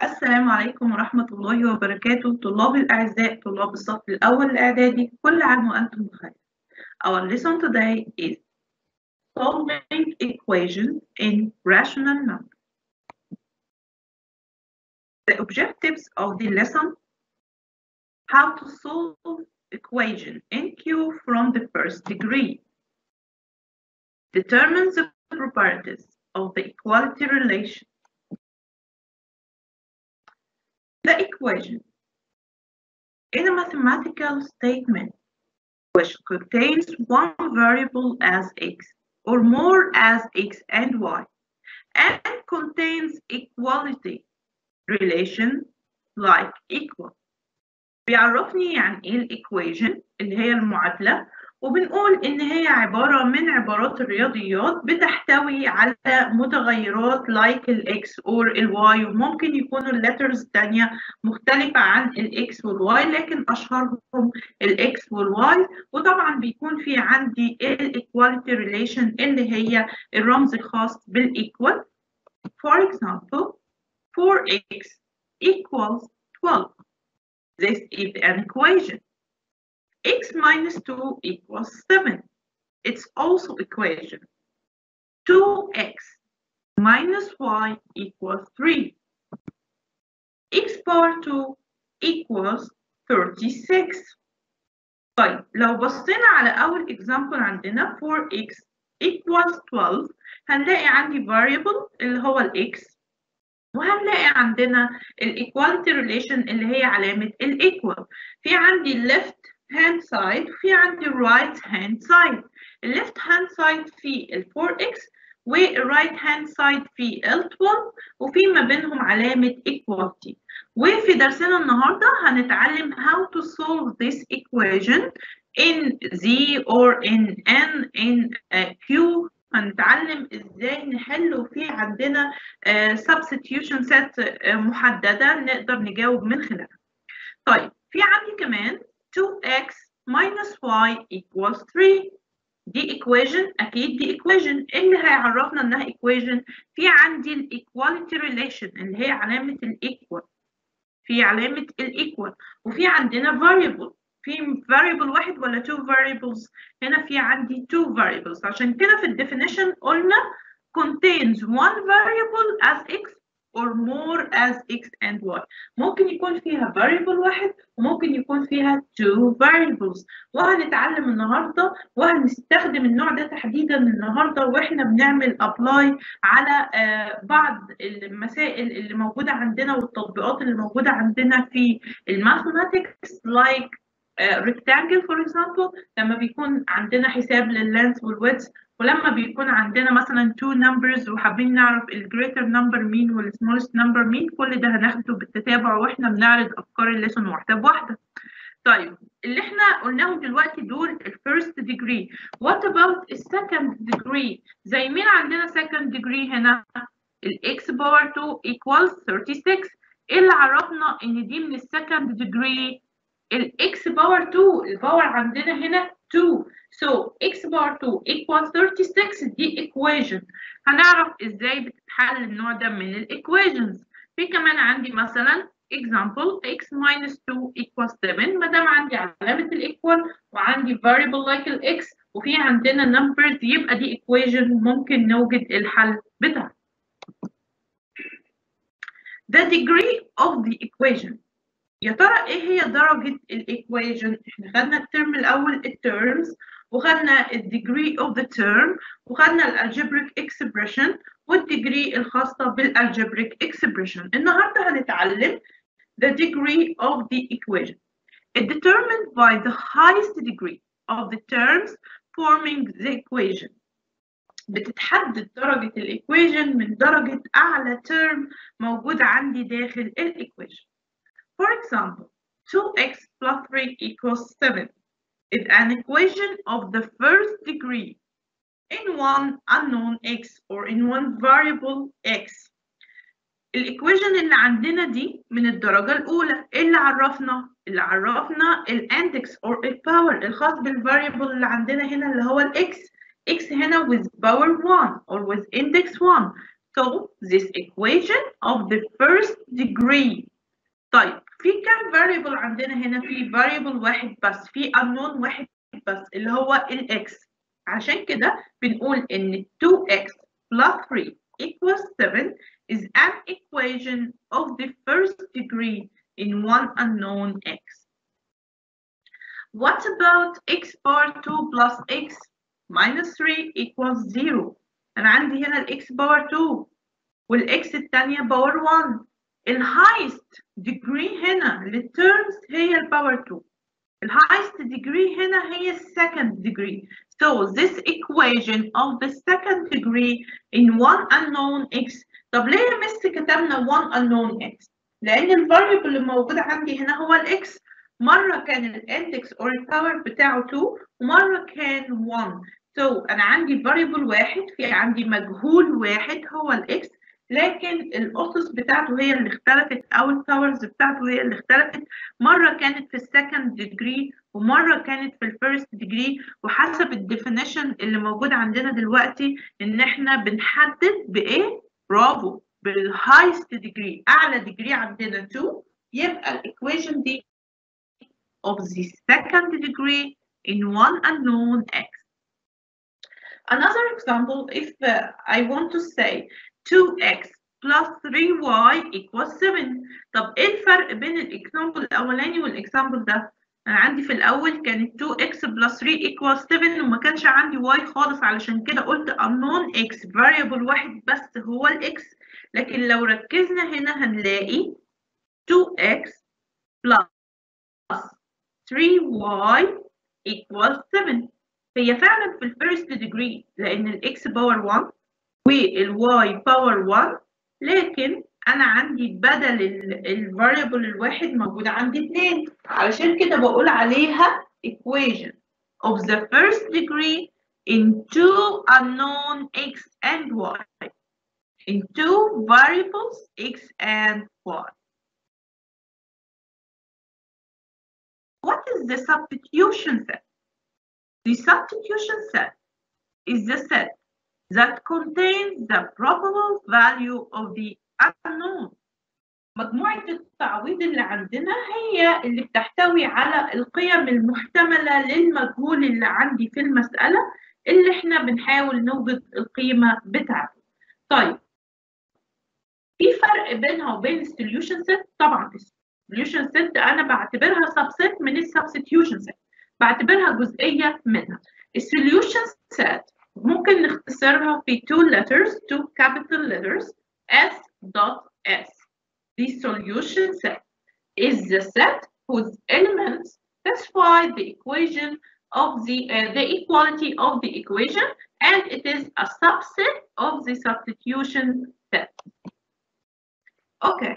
السلام عليكم ورحمة الله وبركاته طلاب الأعزاء طلاب الصف الأول الإعدادي كل عام وأنتم بخير Our lesson today is solving equations in rational numbers. The objectives of the lesson how to solve equation in Q from the first degree. Determine the properties of the equality relation the equation in a mathematical statement which contains one variable as x or more as x and y and contains equality relation like equal بيعرفني يعني ايه الايكويشن اللي هي المعادله وبنقول إن هي عبارة من عبارات الرياضيات بتحتوي على متغيرات like ال x or ال y وممكن يكونوا الليترز التانية مختلفة عن ال x وال y لكن أشهرهم ال x وال y وطبعا بيكون في عندي ال equality relation اللي هي الرمز الخاص بال equal for example 4x equals 12 this is an equation x minus 2 equals 7. It's also equation. 2x minus y equals 3. x power 2 equals 36. طيب لو بصينا على أول example عندنا 4x equals 12 هنلاقي عندي variable اللي هو ال x وهنلاقي عندنا ال equality relation اللي هي علامة ال equal في عندي left hand side وفي عندي right hand side ال left hand side في ال 4x وال right hand side في ال 12 وفي ما بينهم علامة equality وفي درسنا النهاردة هنتعلم how to solve this equation in Z or in N in uh, Q هنتعلم ازاي نحل وفي عندنا uh, substitution set uh, محددة نقدر نجاوب من خلالها. طيب في عندي كمان 2x minus y equals 3 دي equation أكيد دي equation اللي هيعرفنا إنها equation في عندي ال equality relation اللي هي علامة ال equal في علامة ال equal وفي عندنا variable في variable واحد ولا two variables هنا في عندي two variables عشان كده في الديفينيشن قلنا contains one variable as x or more as x and y ممكن يكون فيها variable واحد وممكن يكون فيها two variables وهنتعلم النهارده وهنستخدم النوع ده تحديدا النهارده واحنا بنعمل apply على بعض المسائل اللي موجوده عندنا والتطبيقات اللي موجوده عندنا في الماثematics like rectangle for example لما بيكون عندنا حساب لللينث والويدث ولما بيكون عندنا مثلا two numbers وحابين نعرف ال greater number مين وال smallest number مين كل ده هناخده بالتتابع واحنا بنعرض افكار الليسون واحده بواحده. طيب اللي احنا قلناهم دلوقتي دول ال first degree. What about ال second degree؟ زي مين عندنا second degree هنا؟ ال x power 2 equals 36. ايه اللي عرفنا ان دي من ال second degree؟ ال x power 2 الباور عندنا هنا 2 so x power 2 equals 36 دي equation هنعرف ازاي بتتحل النوع ده من الايكويشنز في كمان عندي مثلا example x minus 2 equals 7 ما دام عندي علامة الايكوال وعندي variable like ال x وفي عندنا numbers يبقى دي equation ممكن نوجد الحل بتاعها the degree of the equation يا ترى ايه هي درجة الايكويشن؟ احنا خدنا الترم الأول الترمز وخدنا الديجري اوف ذا ترم وخدنا الالجبريك اكسبريشن والديجري الخاصة بالالجبريك اكسبريشن النهاردة هنتعلم the degree of the equation. It determined by the highest degree of the terms forming the equation. بتتحدد درجة الايكويشن من درجة أعلى ترم موجود عندي داخل الايكويشن. For example, 2x plus 3 equals 7 is an equation of the first degree in one unknown x or in one variable x. الايكويشن اللي عندنا دي من الدرجة الأولى، إيه اللي عرفنا؟ اللي عرفنا الاندكس or الباور الخاص بالفاريبل اللي عندنا هنا اللي هو الاكس. x هنا with power 1 or with index 1. So this equation of the first degree طيب في كم variable عندنا هنا في variable واحد بس في unknown واحد بس اللي هو ال x عشان كده بنقول ان 2x plus 3 equals 7 is an equation of the first degree in one unknown x. What about x power 2 plus x minus 3 equals 0 أنا عندي هنا ال x power 2 وال x الثانية power 1 ال highest degree هنا للterms هي ال power 2 ال highest degree هنا هي ال second degree so this equation of the second degree in one unknown x طب ليه يا مس كتبنا one unknown x لأن ال variable اللي موجود عندي هنا هو ال x مرة كان الاندكس or الباور بتاعه 2 ومرة كان 1 so أنا عندي variable واحد في عندي مجهول واحد هو الاكس لكن الأسس بتاعته هي اللي اختلفت أو الباورز بتاعته هي اللي اختلفت مرة كانت في السكند ديجري ومرة كانت في الفيرست ديجري وحسب الديفينيشن اللي موجود عندنا دلوقتي إن إحنا بنحدد بإيه؟ برافو بالهايست ديجري أعلى ديجري عندنا 2 يبقى الإيكويشن دي of the second degree in one unknown x. Another example, if uh, I want to say 2x plus 3y equals 7 طب ايه الفرق بين الاكزامبل الاولاني والاكزامبل ده؟ انا عندي في الاول كانت 2x plus 3 equals 7 وما كانش عندي y خالص علشان كده قلت unknown x variable واحد بس هو الاكس لكن لو ركزنا هنا هنلاقي 2x plus 3y equals 7 هي فعلا في الفيرست ديجري لان الاكس باور 1 والواي باور 1 لكن انا عندي بدل الفاريبل الواحد موجود عندي اثنين علشان كده بقول عليها equation of the first degree in two unknown x and y in two variables x and y What is the substitution set? The substitution set is the set that contains the probable value of the unknown. مجموعة التعويض اللي عندنا هي اللي بتحتوي على القيم المحتملة للمجهول اللي عندي في المسألة اللي احنا بنحاول نوجد القيمة بتاعته. طيب في فرق بينها وبين السوليوشن سيت طبعا السوليوشن سيت انا بعتبرها سبسيت من السبستيوشن سيت بعتبرها جزئيه منها السوليوشن سيت ممكن نختصرها في two letters two capital letters S dot S the solution set is the set whose elements satisfy the equation of the uh, the equality of the equation and it is a subset of the substitution set okay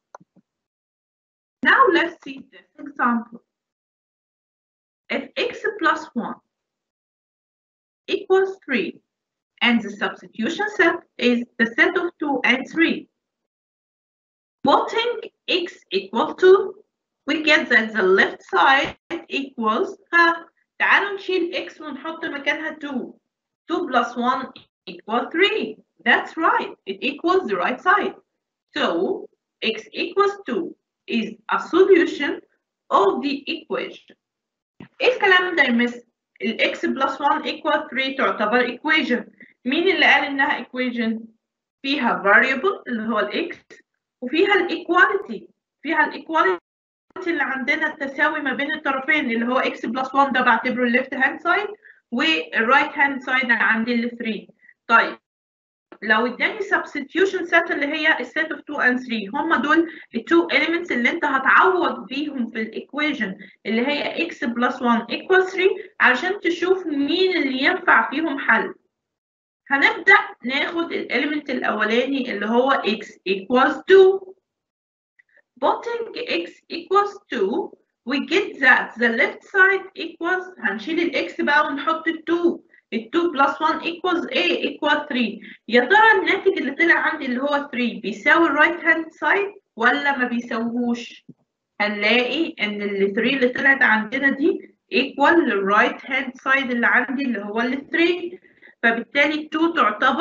now let's see this example. If x plus 1 equals 3 and the substitution set is the set of 2 and 3, putting x equal to, we get that the left side equals ها تعالوا نشيل x ونحط مكانها 2 2 plus 1 equals 3 that's right it equals the right side so x equals 2 is a solution of the equation. ايه الكلام ده يا مس؟ ال x plus 1 equal 3 تعتبر equation. مين اللي قال انها equation؟ فيها variable اللي هو ال x وفيها ال equality. فيها ال equality اللي عندنا التساوي ما بين الطرفين اللي هو x plus 1 ده بعتبره ال left hand side وال right hand side عندي ال 3. طيب لو اداني substitution set اللي هي السيت of 2 and 3 هم دول ال two elements اللي انت هتعوض بيهم في الايكويشن اللي هي x plus 1 equals 3 علشان تشوف مين اللي ينفع فيهم حل هنبدأ ناخد الاليمنت الاولاني اللي هو x equals 2 putting x equals 2 we get that the left side equals هنشيل الاكس بقى ونحط ال 2 ال 2 plus 1 equals a equals 3 يا ترى الناتج اللي طلع عندي اللي هو 3 بيساوي الرايت هاند سايد ولا ما بيساويهوش هنلاقي ان ال 3 اللي طلعت عندنا دي equal للرايت هاند سايد اللي عندي اللي هو ال 3 فبالتالي 2 تعتبر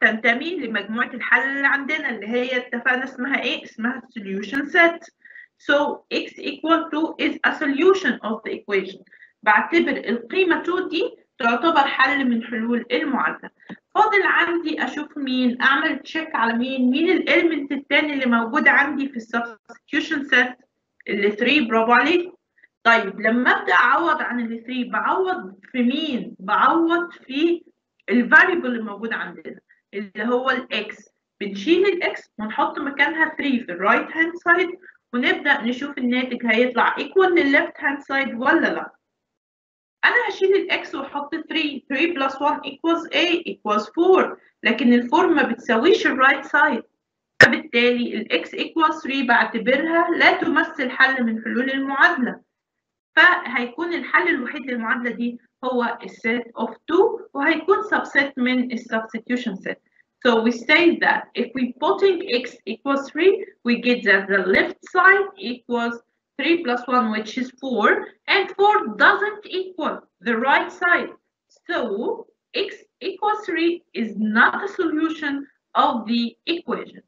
تنتمي لمجموعة الحل اللي عندنا اللي هي اتفقنا اسمها ايه؟ اسمها solution set. So x equal to is a solution of the equation. بعتبر القيمة 2 دي تعتبر حل من حلول المعادلة. فاضل عندي أشوف مين أعمل تشيك على مين مين الإلمنت التاني اللي موجود عندي في السبستيوشن set اللي 3 برافو عليك. طيب لما أبدأ أعوض عن اللي 3 بعوض في مين؟ بعوض في الفاريبل اللي موجود عندنا اللي هو الإكس. بنشيل الإكس ونحط مكانها 3 في الرايت هاند سايد ونبدأ نشوف الناتج هيطلع equal للليفت هاند سايد ولا لا. انا هشيل الاكس واحط 3 3 بلس 1 equals a equals 4 لكن ال 4 ما بتساويش الرايت سايد فبالتالي الاكس equals 3 بعتبرها لا تمثل حل من حلول المعادله فهيكون الحل الوحيد للمعادله دي هو السيت of 2 وهيكون subset من السبستيوشن set So we say that if we putting x equals 3, we get that the left side equals 3 plus 1, which is 4, and 4 doesn't equal the right side. So x equals 3 is not a solution of the equation.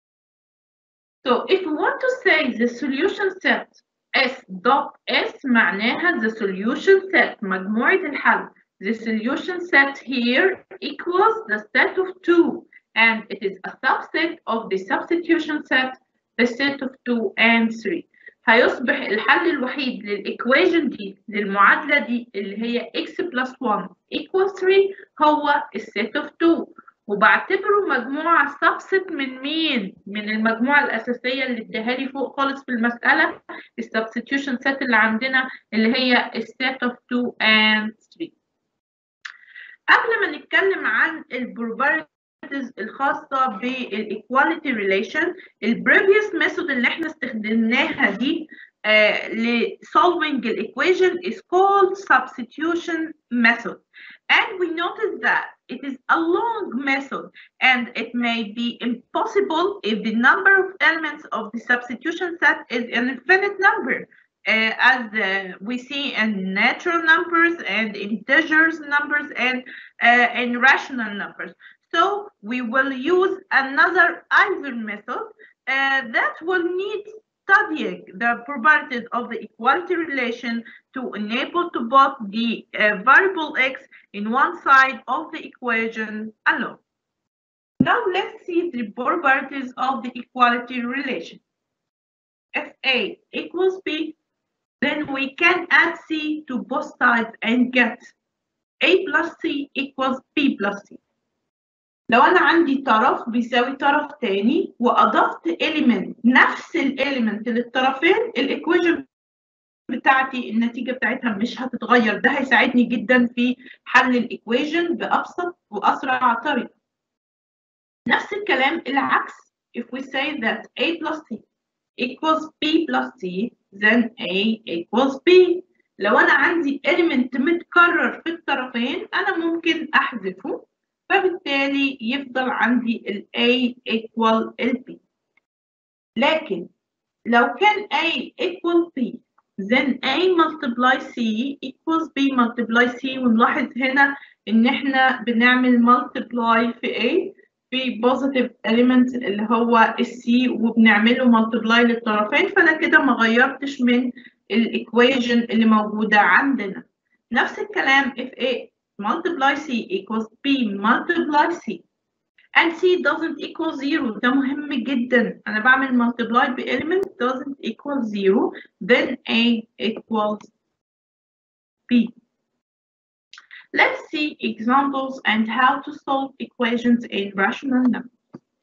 So if we want to say the solution set S dot S معناها the solution set مجموعة الحل the solution set here equals the set of 2 and it is a subset of the substitution set the set of 2 and 3 هيصبح الحل الوحيد للإيكويجن دي للمعادلة دي اللي هي x plus 1 equals 3 هو السيت of 2 وبعتبره مجموعة subset من مين؟ من المجموعة الأساسية اللي اداها لي فوق خالص في المسألة السبستيوشن set اللي عندنا اللي هي السيت of 2 and 3 قبل ما نتكلم عن البروبابيلتي الخاصة بالايكواليتي ريليشن البريفيوس ميثود اللي احنا استخدمناها دي uh, ل solving the equation is called substitution method and we notice that it is a long method and it may be impossible if the number of elements of the substitution set is an infinite number uh, as uh, we see in natural numbers and integers numbers and uh, in rational numbers. So we will use another either method uh, that will need studying the probabilities of the equality relation to enable to put the uh, variable x in one side of the equation alone. Now let's see the probabilities of the equality relation. If A equals B, then we can add C to both sides and get A plus C equals B plus C. لو انا عندي طرف بيساوي طرف تاني واضفت element نفس الاليمنت للطرفين الايكويشن بتاعتي النتيجه بتاعتها مش هتتغير ده هيساعدني جدا في حل الايكويشن بابسط واسرع طريقه نفس الكلام العكس if we say that a plus c equals b plus c then a equals b لو انا عندي element متكرر في الطرفين انا ممكن احذفه فبالتالي يفضل عندي ال A equal ال B لكن لو كان A equal B then A multiply C equals B multiply C ونلاحظ هنا إن إحنا بنعمل multiply في A في positive element اللي هو ال C وبنعمله multiply للطرفين فأنا كده ما غيرتش من الإيكويجن اللي موجودة عندنا نفس الكلام if A multiply C equals B multiply C and C doesn't equal zero ده مهم جدا أنا بعمل multiply ب element doesn't equal zero then A equals B Let's see examples and how to solve equations in rational numbers.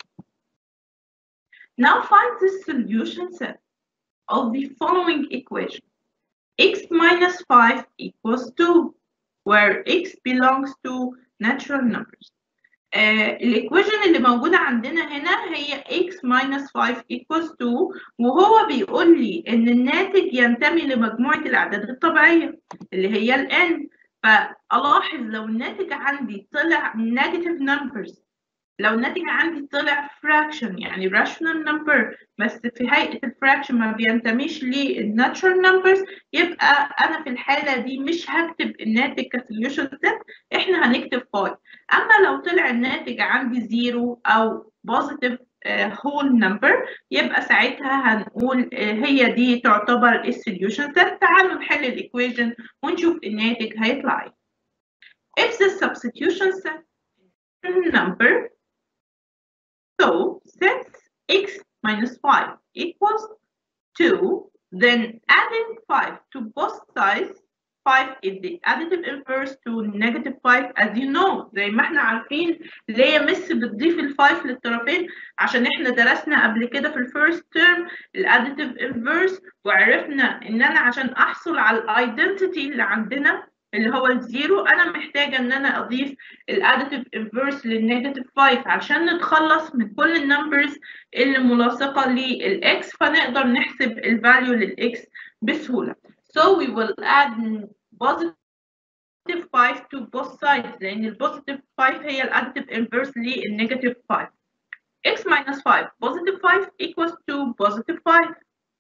Now find the solution set of the following equation. x minus 5 equals 2 where x belongs to natural numbers. Uh, الايكويشن اللي موجودة عندنا هنا هي x minus 5 equals 2 وهو بيقول لي إن الناتج ينتمي لمجموعة الأعداد الطبيعية اللي هي ال n فألاحظ لو الناتج عندي طلع negative numbers لو الناتج عندي طلع fraction يعني rational number بس في هيئة الفراكشن ما بينتميش للناتشرال numbers يبقى أنا في الحالة دي مش هكتب الناتج كسوليوشن set إحنا هنكتب 5 أما لو طلع الناتج عندي زيرو أو positive whole number يبقى ساعتها هنقول هي دي تعتبر السوليوشن set تعالوا نحل الإيكويشن ونشوف الناتج هيطلع إيه. If the substitution set number So since x minus 5 equals 2, then adding 5 to both sides, 5 is the additive inverse to negative 5 as you know زي ما احنا عارفين ليه مس بتضيف ال 5 للطرفين عشان احنا درسنا قبل كده في الفيرست تيرم الاديتيف انفيرس وعرفنا ان انا عشان احصل على الايدنتيتي اللي عندنا اللي هو الزيرو انا محتاجه ان انا اضيف الاديتيف انفيرس للنيجاتيف 5 عشان نتخلص من كل النمبرز اللي ملاصقه للاكس فنقدر نحسب الفاليو للاكس بسهوله so we will add positive 5 to both sides لان البوزيتيف 5 هي الاديتيف انفيرس للنيجاتيف 5 x minus 5 positive 5 equals to positive 5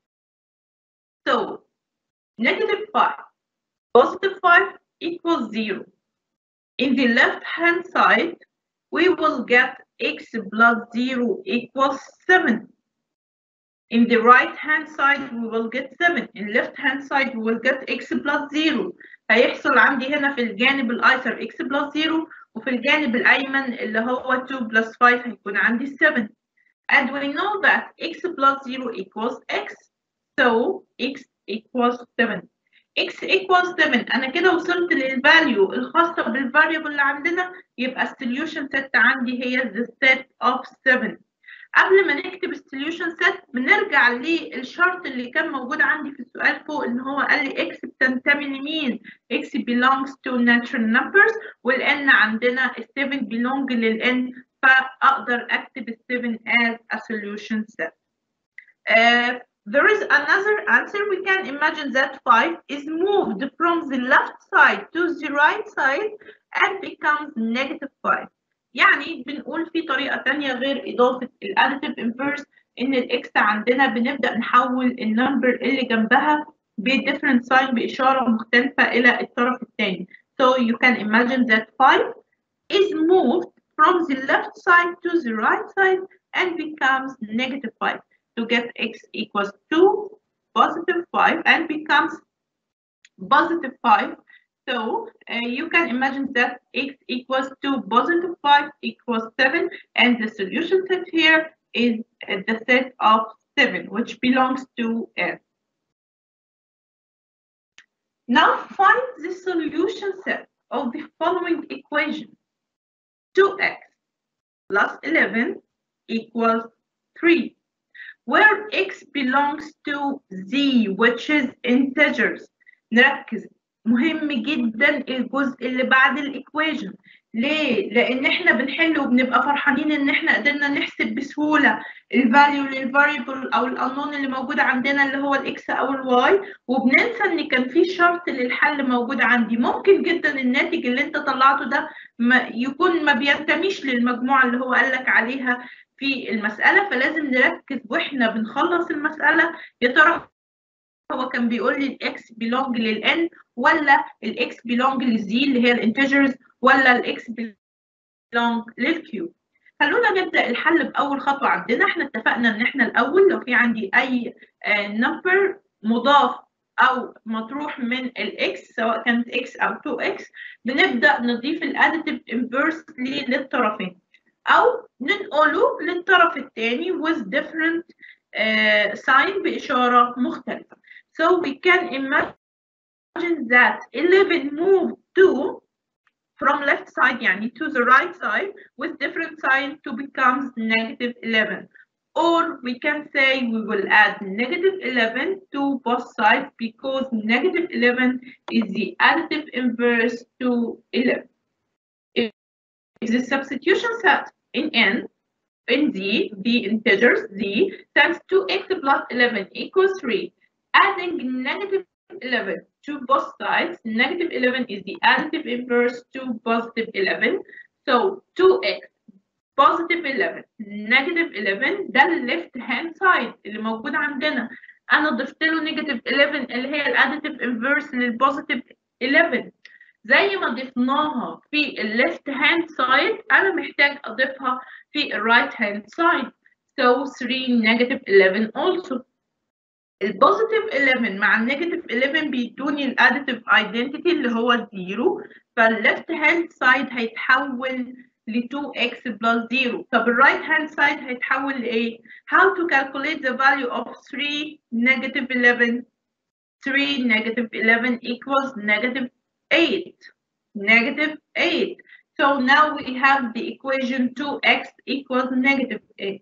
so negative 5 positive 5 equals 0. In the left hand side, we will get x plus 0 equals 7. In the right hand side, we will get 7. In left hand side, we will get x plus 0. هيحصل عندي هنا في الجانب الأيسر x plus 0 وفي الجانب الأيمن اللي هو 2 plus 5 هيكون عندي 7. And we know that x plus 0 equals x. So x equals 7. x equals 7 انا كده وصلت للفاليو الخاصه بالفاريبل اللي عندنا يبقى السوليوشن set عندي هي the set of 7 قبل ما نكتب السوليوشن set بنرجع للشرط اللي كان موجود عندي في السؤال فوق ان هو قال لي x بتنتمي لمين x belongs to natural numbers والn عندنا ال 7 belong للn فاقدر اكتب ال 7 as a solution set uh, There is another answer. We can imagine that 5 is moved from the left side to the right side and becomes negative 5. يعني بنقول في طريقة تانية غير إضافة الاديتيف inverse إن الإكس عندنا بنبدأ نحول النمبر اللي جنبها ب different sign بإشارة مختلفة إلى الطرف الثاني. So you can imagine that 5 is moved from the left side to the right side and becomes negative 5. to get x equals 2 positive 5 and becomes positive 5 so uh, you can imagine that x equals 2 positive 5 equals 7 and the solution set here is uh, the set of 7 which belongs to n now find the solution set of the following equation 2x plus 11 equals 3 where x belongs to z which is integers نركز مهم جدا الجزء اللي بعد الايكويشن ليه؟ لان احنا بنحل وبنبقى فرحانين ان احنا قدرنا نحسب بسهوله الفاليو للفاريبل او الانون اللي موجود عندنا اللي هو الاكس او الواي وبننسى ان كان في شرط للحل موجود عندي ممكن جدا الناتج اللي انت طلعته ده ما يكون ما بينتميش للمجموعه اللي هو قال لك عليها في المسألة فلازم نركز واحنا بنخلص المسألة يا ترى هو كان بيقول لي الاكس بيلونج للان ولا الاكس بيلونج للزي اللي هي الانتجرز ولا الاكس بيلونج للكيو خلونا نبدا الحل باول خطوه عندنا احنا اتفقنا ان احنا الاول لو في عندي اي نمبر مضاف او مطروح من الاكس سواء كانت اكس او 2 اكس بنبدا نضيف الاديتيف انفيرس للطرفين أو ننقله للطرف الثاني with different uh, sign بإشارة مختلفة. So we can imagine that 11 move to from left side يعني to the right side with different sign to becomes negative 11. Or we can say we will add negative 11 to both sides because negative 11 is the additive inverse to 11. If the substitution set in n in z, the integers z, times 2x plus 11 equals 3. Adding negative 11 to both sides, negative 11 is the additive inverse to positive 11. So 2x positive 11 negative 11 ده الليفت هاند سايد اللي موجود عندنا انا ضفت له نيجاتيف 11 اللي هي الاديتيف انفيرس للبوزيتيف 11 زي ما ضفناها في الليفت هاند سايد انا محتاج اضيفها في الرايت هاند سايد so 3 negative 11 also البوزيتيف 11 مع النيجاتيف 11 بيدوني الاديتيف ايدنتيتي اللي هو 0 فالليفت هاند سايد هيتحول ل 2x plus 0 طب الرايت هاند سايد هيتحول لايه؟ How to calculate the value of 3 negative 11 3 negative 11 equals negative 8 negative 8 so now we have the equation 2x equals negative 8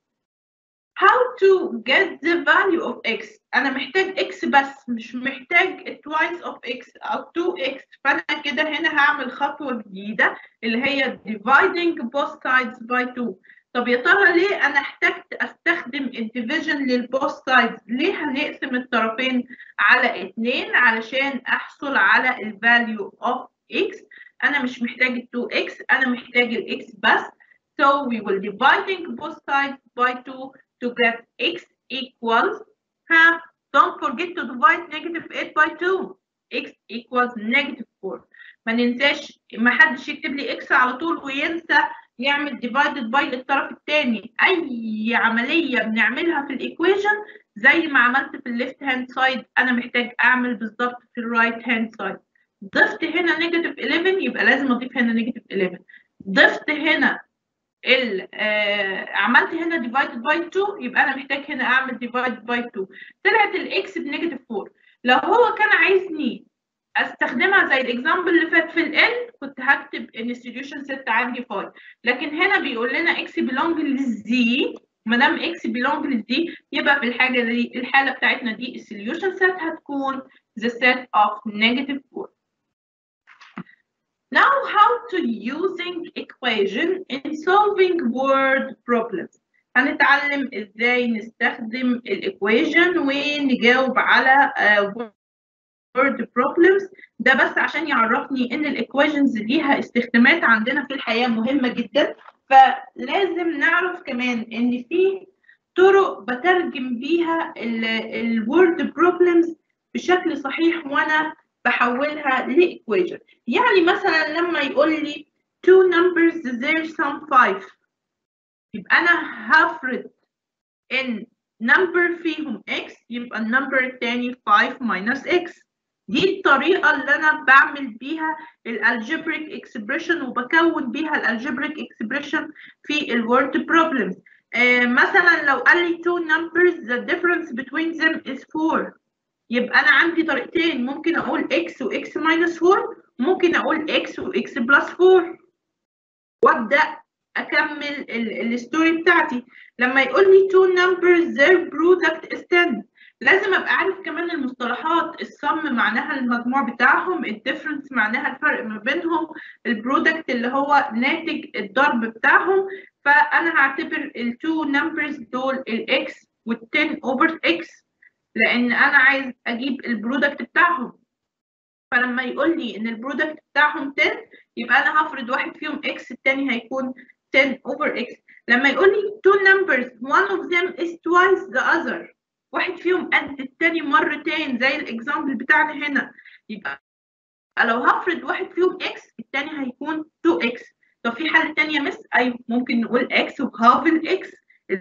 how to get the value of x انا محتاج x بس مش محتاج twice of x او 2x فانا كده هنا هعمل خطوه جديده اللي هي dividing both sides by 2 طب يا ترى ليه انا احتجت استخدم الديفيجن للبوث سايدز ليه هنقسم الطرفين على 2 علشان احصل على الفاليو اوف x انا مش محتاج ال 2x انا محتاج ال x بس so we will dividing both sides by 2 to get x equals ها don't forget to divide negative 8 by 2 x equals negative 4 ما ننساش ما حدش يكتب لي x على طول وينسى يعمل divided by للطرف الثاني اي عمليه بنعملها في الايكويشن زي ما عملت في الليفت هاند سايد انا محتاج اعمل بالظبط في الرايت هاند سايد ضفت هنا نيجاتيف 11 يبقى لازم اضيف هنا نيجاتيف 11 ضفت هنا ال آه عملت هنا ديفايدد باي 2 يبقى انا محتاج هنا اعمل ديفايد باي 2 طلعت الاكس بنيجاتيف 4 لو هو كان عايزني استخدمها زي الاكزامبل اللي فات في الان كنت هكتب ان السوليوشن ست عندي 5 لكن هنا بيقول لنا اكس بيلونج للزي ما دام اكس بيلونج للزي يبقى في الحاجه دي الحاله بتاعتنا دي السوليوشن ست هتكون the set of negative 4 Now how to using equation in solving word problems هنتعلم ازاي نستخدم الايكويشن ونجاوب على uh, word problems ده بس عشان يعرفني ان الايكويشنز ليها استخدامات عندنا في الحياة مهمة جدا فلازم نعرف كمان ان في طرق بترجم بيها الورد بروبلمز بشكل صحيح وانا بحولها لايكويشن يعني مثلا لما يقول لي two numbers their sum 5 يبقى انا هفرض ان number فيهم x يبقى النمبر الثاني 5 minus x دي الطريقة اللي أنا بعمل بيها الالجبريك اكسبريشن وبكون بيها الالجبريك اكسبريشن في الورد بروبلمز آه مثلا لو قال لي two numbers the difference between them is 4 يبقى أنا عندي طريقتين ممكن أقول x و x minus 4 ممكن أقول x و x plus 4 وأبدأ أكمل الستوري بتاعتي لما يقول لي two numbers their product is 10 لازم ابقى عارف كمان المصطلحات الصم معناها المجموع بتاعهم الديفرنس معناها الفرق ما بينهم البرودكت اللي هو ناتج الضرب بتاعهم فانا هعتبر التو نمبرز دول الاكس وال10 اوفر اكس لان انا عايز اجيب البرودكت بتاعهم فلما يقول لي ان البرودكت بتاعهم 10 يبقى انا هفرض واحد فيهم اكس الثاني هيكون 10 اوفر اكس لما يقول لي two numbers one of them is twice the other واحد فيهم قد التاني مرتين زي الاكزامبل بتاعنا هنا يبقى لو هفرض واحد فيهم اكس التاني هيكون 2 اكس طب في حل تاني يا مس ايوه ممكن نقول اكس وهاف الاكس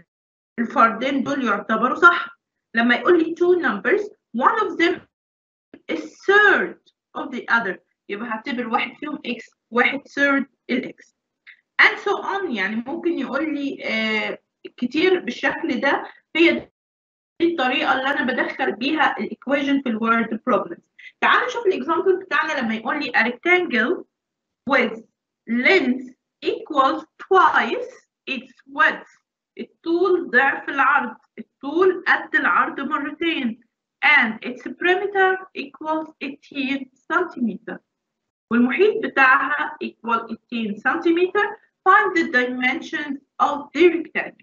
الفردين دول يعتبروا صح لما يقول لي two numbers one of them is third of the other يبقى هعتبر واحد فيهم اكس واحد third الاكس and so on يعني ممكن يقول لي آه كتير بالشكل ده هي دي الطريقه اللي انا بدخل بيها الايكويشن في الورد بروبلمز تعالوا نشوف الاكزامبل بتاعنا لما يقول لي a rectangle with length equals twice its width الطول ضعف العرض الطول قد العرض مرتين and its perimeter equals 18 سنتيمتر والمحيط بتاعها equal 18 سنتيمتر find the dimensions of the rectangle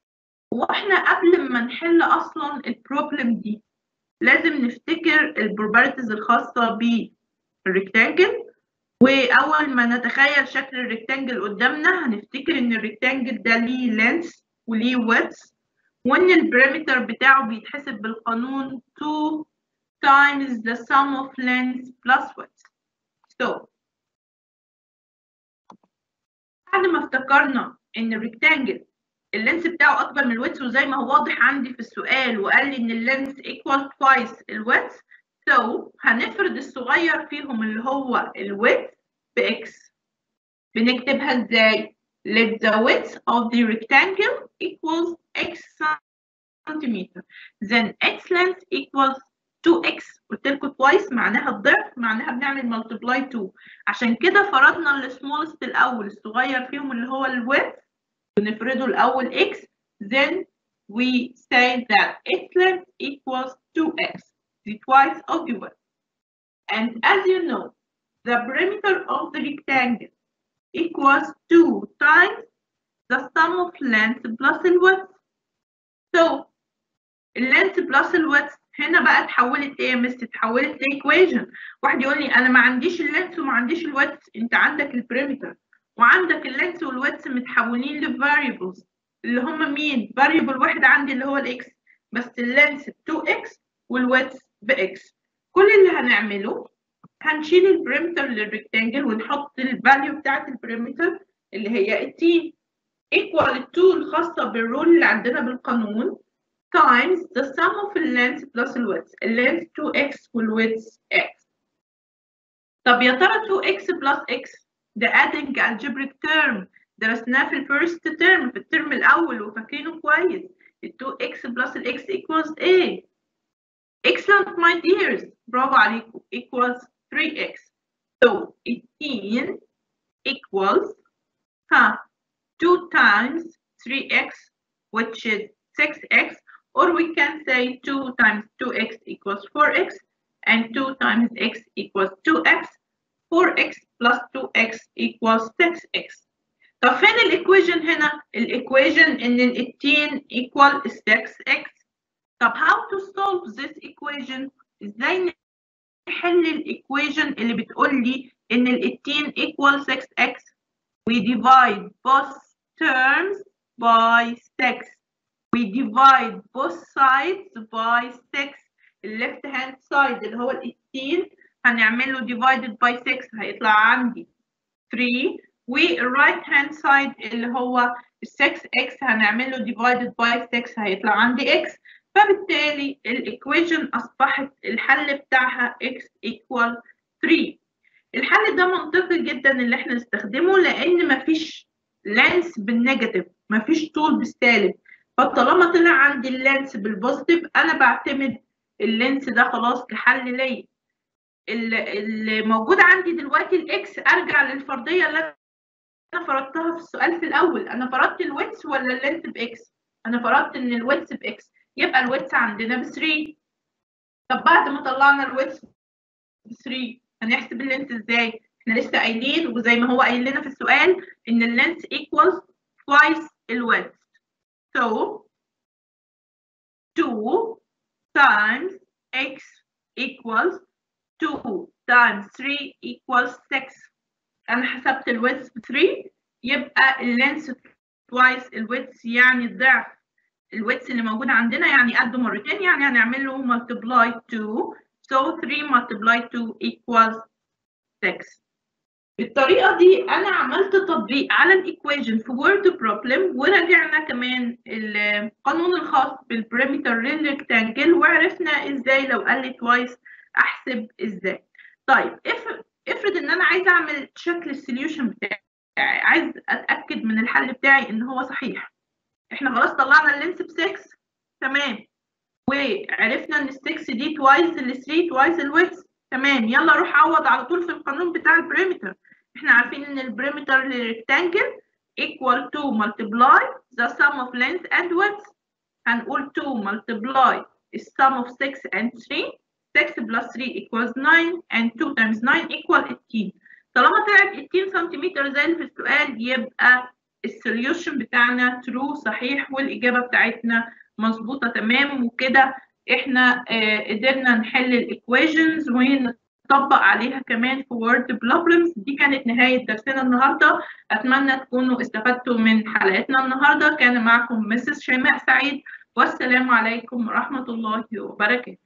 واحنا قبل ما نحل اصلا البروبلم دي لازم نفتكر البروبرتيز الخاصه بالريكتانجل واول ما نتخيل شكل الريكتانجل قدامنا هنفتكر ان الريكتانجل ده ليه لينس وليه ويدث وان البريمتر بتاعه بيتحسب بالقانون 2 times the sum of length plus width so بعد ما افتكرنا ان الريكتانجل اللينس بتاعه اكبر من الويدث وزي ما هو واضح عندي في السؤال وقال لي ان اللينس equal twice الويدث so هنفرض الصغير فيهم اللي هو الويدث بإكس بنكتبها ازاي؟ let the width of the rectangle equals x centimeter then x length equals 2x قلت لكم twice معناها الضعف معناها بنعمل multiply 2 عشان كده فرضنا السمولست الاول الصغير فيهم اللي هو الويدث بنفرضه الاول x then we say that x length equals 2x the twice of the width and as you know the perimeter of the rectangle equals 2 times the sum of length plus the width. So, length plus the width هنا بقى اتحولت ايه يا مس؟ اتحولت لايكويشن. واحد يقول لي انا ما عنديش اللينث وما عنديش الويدث، انت عندك البريمتر وعندك اللينث والويدث متحولين لفاريبلز اللي هم مين؟ فاريبل واحد عندي اللي هو الاكس بس اللينث ب 2x والويدث باكس. كل اللي هنعمله هنشيل البريمتر للريكتانجل ونحط الفاليو بتاعت البريمتر اللي هي التي equal 2 الخاصة بالرول اللي عندنا بالقانون times the sum of the length plus the width length 2x والwidth x طب يا ترى 2x plus x ده adding algebraic term درسناه في الفيرست term في الترم الأول وفاكرينه كويس ال 2x plus ال x equals a excellent my dears برافو عليكم equals 3x. So 18 equals huh, 2 times 3x, which is 6x, or we can say 2 times 2x equals 4x, and 2 times x equals 2x, 4x plus 2x equals 6x. طب فين الايكويشن هنا؟ الايكويشن ان ال 18 equal 6x. طب how to solve this equation؟ ازاي نحل الايكويشن اللي بتقول لي ان ال 18 equal 6x we divide both terms by 6 we divide both sides by 6 ال left hand side اللي هو ال 18 هنعمل له divided by 6 هيطلع عندي 3 وال right hand side اللي هو ال 6x هنعمل له divided by 6 هيطلع عندي x فبالتالي الايكويشن اصبحت الحل بتاعها x equal 3 الحل ده منطقي جدا اللي احنا نستخدمه لان مفيش لانس بالنيجاتيف مفيش طول بالسالب فطالما طلع عندي اللانس بالبوزيتيف انا بعتمد اللينس ده خلاص كحل ليا اللي موجود عندي دلوقتي الاكس ارجع للفرضيه اللي انا فرضتها في السؤال في الاول انا فرضت الويتس ولا اللينس باكس انا فرضت ان الويتس باكس يبقى الويتس عندنا ب 3 طب بعد ما طلعنا الويتس ب 3 هنحسب اللينس ازاي احنا لسه قايلين وزي ما هو قايل لنا في السؤال ان اللينس equals twice الويدث so 2 times x equals 2 times 3 equals 6 انا حسبت الويدث ب 3 يبقى اللينس twice الويدث يعني الضعف الويدث اللي موجود عندنا يعني قده مرتين يعني هنعمل له multiply 2 so 3 multiply 2 equals 6 بالطريقه دي انا عملت تطبيق على الايكويشن في وورد بروبلم وراجعنا كمان القانون الخاص بالبريمتر للريكتانجل وعرفنا ازاي لو قال لي توايس احسب ازاي طيب افرض ان انا عايزه اعمل شكل السوليوشن بتاعي عايز اتاكد من الحل بتاعي ان هو صحيح احنا خلاص طلعنا اللينس ب 6 تمام وعرفنا ان ال 6 دي توايس ال 3 توايس الويدث تمام يلا روح عوض على طول في القانون بتاع البريمتر احنا عارفين ان البريمتر للريكتانجل equal to multiply the sum of length and width هنقول 2 multiply the sum of 6 and 3 6 plus 3 equals 9 and 2 times 9 equal 18 طالما طلعت 18 سنتيمتر زي اللي في السؤال يبقى السوليوشن بتاعنا true صحيح والاجابه بتاعتنا مظبوطه تمام وكده احنا آه قدرنا نحل الايكويشنز نطبق عليها كمان في وورد بروبلمز دي كانت نهاية درسنا النهاردة أتمنى تكونوا استفدتوا من حلقتنا النهاردة كان معكم مسز شيماء سعيد والسلام عليكم ورحمة الله وبركاته